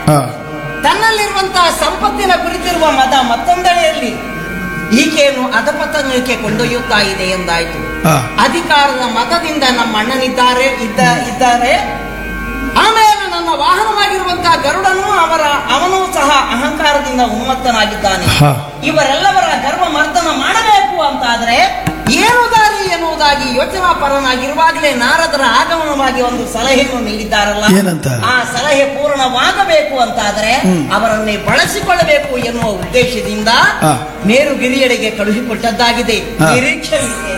ಹಾ ತನ್ನಲ್ಲಿರುವಂತಹ ಸಂಪತ್ತಿನ ಕುರಿತಿರುವ ಮದ ಮತ್ತೊಂದೆಡೆಯಲ್ಲಿ ಈಕೆಯನ್ನು ಅಧಪತನಕ್ಕೆ ಕೊಂಡೊಯ್ಯುತ್ತಾ ಇದೆ ಎಂದಾಯ್ತು ಹಾ ಅಧಿಕಾರದ ಮತದಿಂದ ನಮ್ಮ ಅಣ್ಣನಿದ್ದಾರೆ ಇದ್ದ ಇದ್ದಾರೆ ಆಮೇಲೆ ನನ್ನ ವಾಹನವಾಗಿರುವಂತಹ ಗರುಡನು ಅವರ ಅವನೂ ಸಹ ಅಹಂಕಾರದಿಂದ ಉನ್ಮತ್ತನಾಗಿದ್ದಾನೆ ಹಾ. ಇವರೆಲ್ಲವರ ಗರ್ವ ಮರ್ದನ ಮಾಡಬೇಕು ಅಂತಾದ್ರೆ ಏನು ದಾರಿ ಎನ್ನುವುದಾಗಿ ಯೋಚನಾ ಪರನಾಗಿರುವಾಗಲೇ ನಾರದರ ಆಗಮನವಾಗಿ ಒಂದು ಸಲಹೆಯನ್ನು ನೀಡಿದ್ದಾರಲ್ಲ ಏನಂತ? ಆ ಸಲಹೆ ಪೂರ್ಣವಾಗಬೇಕು ಅಂತಾದ್ರೆ ಅವರನ್ನೇ ಬಳಸಿಕೊಳ್ಳಬೇಕು ಎನ್ನುವ ಉದ್ದೇಶದಿಂದ ಹಾ. ಮೇರುಗಿರಿಯಡೆಗೆ ಕಳುಹಿಕೊಟ್ಟದ್ದಾಗಿದೆ ಹಾ. ನಿರೀಕ್ಷೆ